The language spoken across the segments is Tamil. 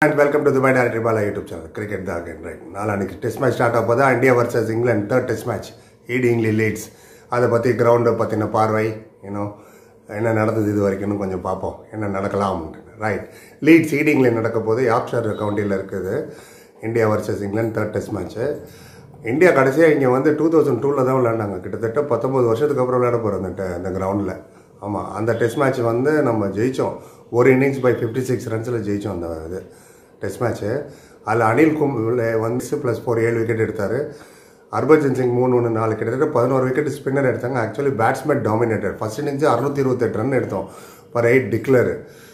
and welcome to Dubai director Bala YouTube channel cricket தான் அகைன் ரைட் நாளானிக்கு டெஸ்ட் மேட்ச் ஸ்டார்ட் ஆக போதா India versus England third test match Headingley Leeds அதை பற்றி கிரவுண்டை பற்றின பார்வை இன்னும் என்ன நடந்தது இது வரைக்கும்னு கொஞ்சம் பார்ப்போம் என்ன நடக்கலாம் ரைட் லீட்ஸ் ஈடிங்கில் நடக்க போது யாக்ஷர் கவுண்டியில் இருக்குது India versus England third test match India கடைசியாக இங்கே வந்து டூ தௌசண்ட் டூவில் தான் விளையாண்டாங்க கிட்டத்தட்ட பத்தொம்பது வருஷத்துக்கு அப்புறம் விளையாட போகிறோம் அந்த te- அந்த கிரவுண்டில் ஆமாம் அந்த டெஸ்ட் மேட்ச் வந்து நம்ம ஜெயித்தோம் ஒரு இன்னிங்ஸ் பை ஃபிஃப்டி சிக்ஸ் ரன்ஸில் ஜெயித்தோம் அந்த இது டெஸ்ட் மேட்ச்சு அதில் அனில் கும்ப்ளே வந்து ப்ளஸ் ஃபோர் ஏழு விக்கெட் எடுத்தார் ஹர்பஜன் சிங் மூணு ஒன்று நாலு கிட்டத்தட்ட பதினோரு விக்கெட் ஸ்பின்னர் எடுத்தாங்க actually batsman dominator first innings அறுநூத்தி இருபத்தெட்டு ரன் எடுத்தோம் பர் எயிட் டிக்ளர்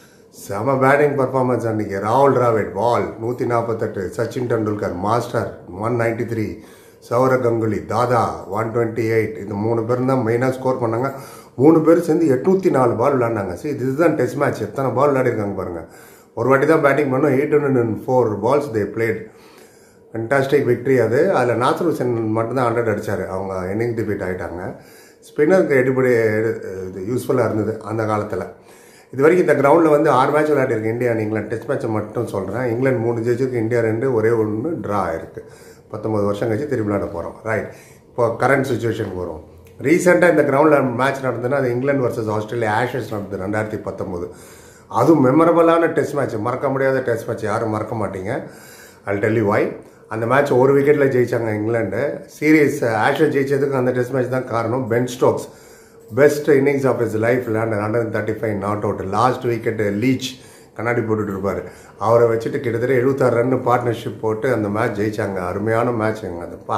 செம பேட்டிங் பர்ஃபார்மன்ஸ் அன்னைக்கு ராகுல் டிராவிட் பால் நூற்றி நாற்பத்தெட்டு Sachin Tendulkar master one ninety three Sourav Ganguly Dada one twenty eight இந்த மூணு பேரும் தான் மெயினாக ஸ்கோர் பண்ணாங்க மூணு பேர் சேர்ந்து எட்நூற்றி நாலு பால் விளாண்டாங்க சரி இதுதான் டெஸ்ட் மேட்ச் எத்தனை பால் விளையாடிருக்காங்க பாருங்கள் ஒரு வாட்டி தான் பேட்டிங் பண்ணோம் eight hundred and four balls they played fantastic victory அது அதில் நாசர் ஹுசேன் மட்டும்தான் ஹண்ட்ரட் அடிச்சார் அவங்க இன்னிங் டிஃபீட் ஆகிட்டாங்க ஸ்பின்னருக்கு எடுபடி இது யூஸ்ஃபுல்லாக இருந்தது அந்த காலத்தில் இது வரைக்கும் இந்த கிரவுண்டில் வந்து ஆறு மேட்ச் விளையாடிருக்கு இந்தியா இங்கிலாந்து டெஸ்ட் மேட்ச்சை மட்டும் சொல்கிறேன் இங்கிலாந்து மூணு ஜெயிச்சிருக்கு இந்தியா ரெண்டு ஒரே ஒன்று ட்ரா ஆயிருக்கு பத்தொம்பது வருஷம் கழிச்சு திரும்பி விளையாட போகிறோம் ரைட் இப்போ கரண்ட் சுச்சுவேஷனுக்கு வரும் ரீசெண்டாக இந்த கிரவுண்டில் மேட்ச் நடந்ததுன்னா அது இங்கிலாந்து வர்சஸ் ஆஸ்திரேலியா ஆஷஸ் நடந்தது ரெண்டாயிரத்தி பத்தொம்போது அதுவும் மெமரபுளான டெஸ்ட் மேட்ச் மறக்க முடியாத டெஸ்ட் மேட்ச் யாரும் மறக்க மாட்டீங்க அல் டெல்லி வாய் அந்த மேட்ச் ஒரு விக்கெட்டில் ஜெயிச்சாங்க இங்கிலாந்து சீரியஸ் ஆஷஸ் ஜெயிச்சதுக்கு அந்த டெஸ்ட் மேட்ச் தான் காரணம் Ben Stokes best innings of his life விளையாண்டு hundred thirty five not out last wicket Leach கண்ணாடி போட்டுட்டு இருப்பார் அவரை வச்சுட்டு கிட்டத்தட்ட எழுபத்தாறு ரன் பார்ட்னர்ஷிப் போட்டு அந்த மேட்ச் ஜெயிச்சாங்க அருமையான மேட்ச்ங்க அதுப்பா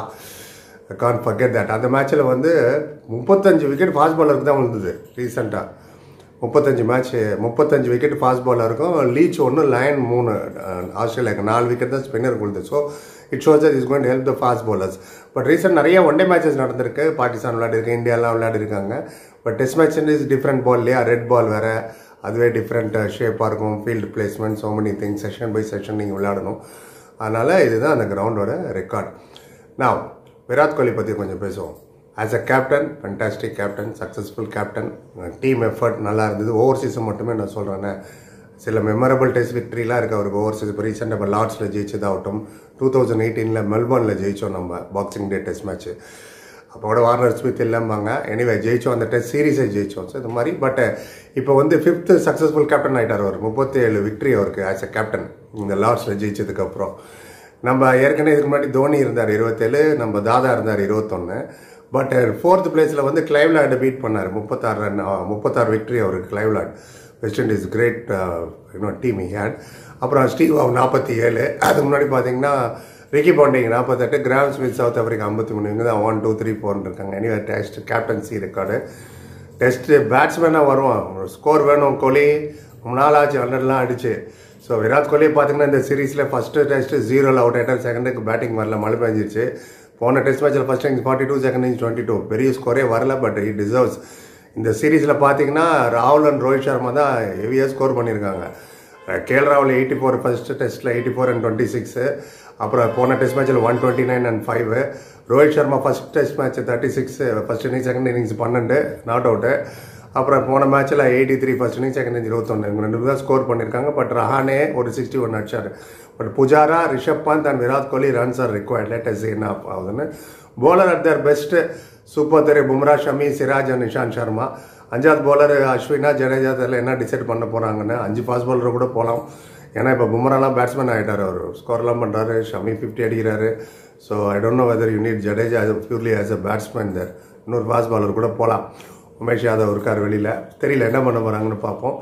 கான் ஃபர்கெட் தட் அந்த மேட்ச்சில் வந்து முப்பத்தஞ்சு விக்கெட் ஃபாஸ்ட் பாலருக்கு தான் விழுந்தது ரீசெண்டாக முப்பத்தஞ்சு மேட்ச் முப்பத்தஞ்சு விக்கெட் ஃபாஸ்ட் பாலாக இருக்கும் லீச் ஒன்று லைன் மூணு அஹ், ஆஸ்திரேலியாவுக்கு நாலு விக்கெட் தான் ஸ்பின்னர் கொடுத்து so it shows is going help the fast bowlers but recent நிறைய ஒன் டே மேட்சஸ் நடந்திருக்கு பாகிஸ்தான் விளையாடிருக்கு இந்தியாலாம் விளையாடிருக்காங்க but test match is different ball இல்லையா ரெட் பால் வேறு அதுவே டிஃப்ரெண்ட் ஷேப்பாக இருக்கும் field placement so many things session by session நீங்கள் விளையாடணும் அதனால் இதுதான் அந்த கிரவுண்டோட ரெக்கார்ட் நான் விராட் கோலி பற்றி கொஞ்சம் பேசுவோம் as a captain fantastic captain successful captain team effort நல்லா இருந்தது ஓவர்சீஸை மட்டுமே நான் சொல்கிறேன்னே சில மெமரபிள் டெஸ்ட் விக்ட்ரிலாம் இருக்குது அவருக்கு ஓவர்சீஸ் இப்போ ரீசெண்டாக இப்போ லார்ட்ஸில் ஜெயிச்சதாகட்டும் டூ தௌசண்ட் எயிட்டீனில் மெல்பர்னில் ஜெயிச்சோம் நம்ம பாக்ஸிங் டே டெஸ்ட் மேட்ச்சு அப்போட வார்னர் ஸ்மித் இல்லைம்பாங்க எனிவே ஜெயிச்சோம் அந்த டெஸ்ட் சீரீஸை ஜெயிச்சோம் ஸோ இது மாதிரி பட் இப்போ வந்து ஃபிஃப்த்து சக்ஸஸ்ஃபுல் கேப்டன் ஆகிட்டார் அவர் முப்பத்தி ஏழு விக்ட்ரி அவருக்கு ஆஸ் அ கேப்டன் இந்த லார்ட்ஸில் ஜெயிச்சதுக்கப்புறம் நம்ம ஏற்கனவே இதுக்கு முன்னாடி தோனி இருந்தார் இருபத்தேழு நம்ம தாதா இருந்தார் இருபத்தொன்று பட் ஃபோர்த் பிளேஸில் வந்து கிளைவ்லாண்டை பீட் பண்ணார் முப்பத்தாறு ரன் முப்பத்தாறு விக்ட்ரி அவருக்கு கிளைவ்லாண்ட் வெஸ்ட் இண்டீஸ் கிரேட் இன்னும் டீம் ஹேட் அப்புறம் ஸ்டீவ் நாற்பத்தி ஏழு அதுக்கு முன்னாடி பார்த்தீங்கன்னா ரிக்கி பாண்டிங் நாற்பத்தெட்டு கிராம் ஸ்மித் சவுத் ஆஃப்ரிக்கா ஐம்பத்தி மூணு இவங்க தான் ஒன் டூ த்ரீ ஃபோர்னு இருக்காங்க anyway test captaincy record test பேட்ஸ்மேனாக வருவான் ஸ்கோர் வேணும் கோலி ரொம்ப நாள் ஆச்சு ஹண்ட்ரட்லாம் அடிச்சு ஸோ விராட் கோலி பார்த்தீங்கன்னா இந்த சீரீஸில் ஃபஸ்ட்டு டெஸ்ட்டு ஜீரோவில் அவுட் ஆகிட்டார் செகண்டுக்கு பேட்டிங் வரல மழை பெஞ்சிருச்சு போன டெஸ்ட் மேட்ச்சில் first innings forty two second innings twenty two பெரிய ஸ்கோரே வரல பட் இட் டிசர்வ்ஸ் இந்த சீரீஸில் பார்த்தீங்கன்னா ராகுல் அண்ட் ரோஹித் சர்மா தான் ஹெவியாக ஸ்கோர் பண்ணியிருக்காங்க கேஎல் ராகுல் எயிட்டி ஃபோர் ஃபர்ஸ்ட் டெஸ்ட்டில் eighty four and twenty six அப்புறம் போன டெஸ்ட் மேட்ச்சில் one twenty nine and five Rohit Sharma first test match thirty six first innings second innings பன்னெண்டு நாட் அவுட்டு அப்புறம் போன மேட்ச்சில் eighty three first innings second innings இருபத்தொன்று இவங்க ரெண்டு பேரும் தான் ஸ்கோர் பண்ணியிருக்காங்க பட் ரஹானே ஒரு சிக்ஸ்டி ஒன் அடிச்சார் but Pujara Rishabh Pant and Virat Kohli runs are required latest என்ன ஆகுதுன்னு bowler at their best super தெரு பும்ரா ஷமி சிராஜ் அண்ட் நிஷாந்த் சர்மா அஞ்சாவது bowler அஸ்வினா ஜடேஜா தெரியல என்ன டிசைட் பண்ண போகிறாங்கன்னு அஞ்சு ஃபாஸ்ட் bowler கூட போகலாம் ஏன்னா இப்போ பும்ராலாம் பேட்ஸ்மேன் ஆகிட்டார் அவர் ஸ்கோர்லாம் பண்ணுறாரு ஷமி ஃபிஃப்டி அடிக்கிறாரு so I don't know whether you need Jadeja as purely as a batsman தர் இன்னொரு ஃபாஸ்ட் பாலர் கூட போகலாம் உமேஷ் யாதவ் இருக்கார் வெளியில் தெரியல என்ன பண்ண போகிறாங்கன்னு பார்ப்போம்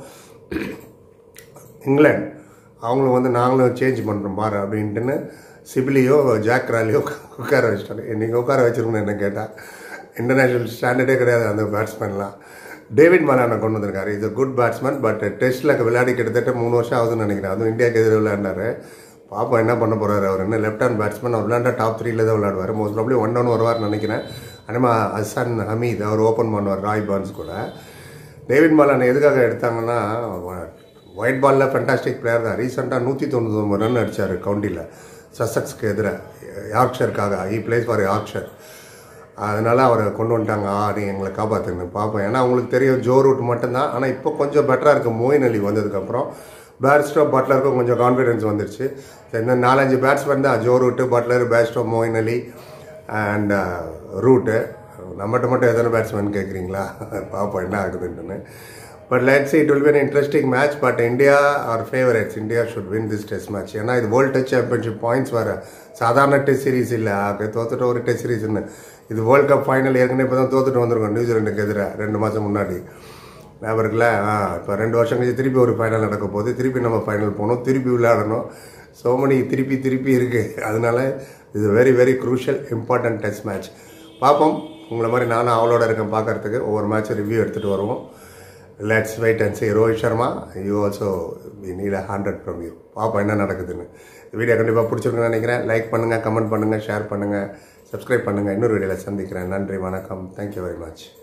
இங்கிலாந்து அவங்களும் வந்து நாங்களும் சேஞ்ச் பண்ணுறோம் பாரு அப்படின்ட்டுன்னு சிபிலியோ ஜாக் ராலியோ உட்கார வச்சிட்டாரு நீங்கள் உட்கார வச்சிருக்கணும் என்ன கேட்டால் இன்டர்நேஷ்னல் ஸ்டாண்டர்டே கிடையாது அந்த பேட்ஸ்மேன்லாம் டேவிட் மலானை கொண்டு வந்திருக்காரு இது குட் பேட்ஸ்மேன் பட் டெஸ்ட்டில் விளையாடி கிட்டத்தட்ட மூணு வருஷம் ஆகுதுன்னு நினைக்கிறேன் அதுவும் இந்தியாவுக்கு எதிராக விளையாண்டாரு பாப்போம் என்ன பண்ண போறாரு அவர் என்ன லெஃப்ட் ஹேண்ட் பேட்ஸ்மேன் அவர் விளையாண்டா டாப் த்ரீல தான் விளையாடுவார் மோஸ்ட் ப்ராப்ளி ஒன் டவுன் வருவார்னு நினைக்கிறேன் அனிமா ஹசன் ஹமீத் அவர் ஓப்பன் பண்ணுவார் ராய் பான்ஸ் கூட டேவிட் மாலான் எதுக்காக எடுத்தாங்கன்னா ஒயிட் பாலில் ஃபென்டாஸ்டிக் பிளேயர் தான் ரீசெண்டாக நூற்றி தொண்ணூத்தொம்பது ரன் அடிச்சார் கவுண்டியில் சசக்ஸ்க்கு எதிராக யார்க்ஷருக்காக ஈ பிளேஸ் ஃபார் யார்க்ஷர் அதனால் அவரை கொண்டு வந்துட்டாங்க ஆ நீ எங்களை காப்பாற்றுங்க பார்ப்போம் ஏன்னா அவங்களுக்கு தெரியும் ஜோ ரூட் மட்டும்தான் ஆனால் இப்போ கொஞ்சம் பெட்டராக இருக்குது மோயின் அலி வந்ததுக்கப்புறம் பேர்ஸ்டோ பட்லருக்கும் கொஞ்சம் கான்ஃபிடன்ஸ் வந்துருச்சு இந்த நாலஞ்சு பேட்ஸ்மேன் தான் Joe Root Buttler Bairstow Moeen Ali and Root நம்மகிட்ட மட்டும் எத்தனை பேட்ஸ்மேன் கேட்குறீங்களா பார்ப்போம் என்ன ஆகுதுன்னு but let's it will be an interesting match but India are favourites India should win this test match ஏன்னா இது வேர்ல்டு டெஸ்ட் சாம்பியன்ஷிப் பாயிண்ட்ஸ் வர சாதாரண டெஸ்ட் சீரிஸ் இல்லை தோத்துட்டு ஒரு டெஸ்ட் சீரிஸ்னு இது வேர்ல்ட் கப் ஃபைனல் ஏற்கனவே இப்போ தான் தோத்துட்டு வந்திருக்கோம் நியூசிலாண்டுக்கு எதிராக ரெண்டு மாதம் முன்னாடி ஞாபகம் இருக்குல்ல ஆ இப்போ ரெண்டு வருஷம் கழிச்சு திருப்பி ஒரு ஃபைனல் நடக்க போகுது திருப்பி நம்ம ஃபைனல் போகணும் திருப்பி விளையாடணும் ஸோ மணி திருப்பி திருப்பி இருக்குது அதனால இது very very crucial important test match பார்ப்போம் உங்களை மாதிரி நானும் அவளோட இருக்கேன் பார்க்கறதுக்கு ஒவ்வொரு மேட்சும் ரிவ்யூ எடுத்துகிட்டு வருவோம் let's wait and see Rohit Sharma you also we need a hundred from you பார்ப்போம் என்ன நடக்குதுன்னு வீடியோ கண்டிப்பாக பிடிச்சிருக்குன்னு நினைக்கிறேன் லைக் பண்ணுங்கள் கமெண்ட் பண்ணுங்கள் ஷேர் பண்ணுங்கள் சப்ஸ்கிரைப் பண்ணுங்கள் இன்னொரு வீடியோவில் சந்திக்கிறேன் நன்றி வணக்கம் தேங்க்யூ வெரி மச்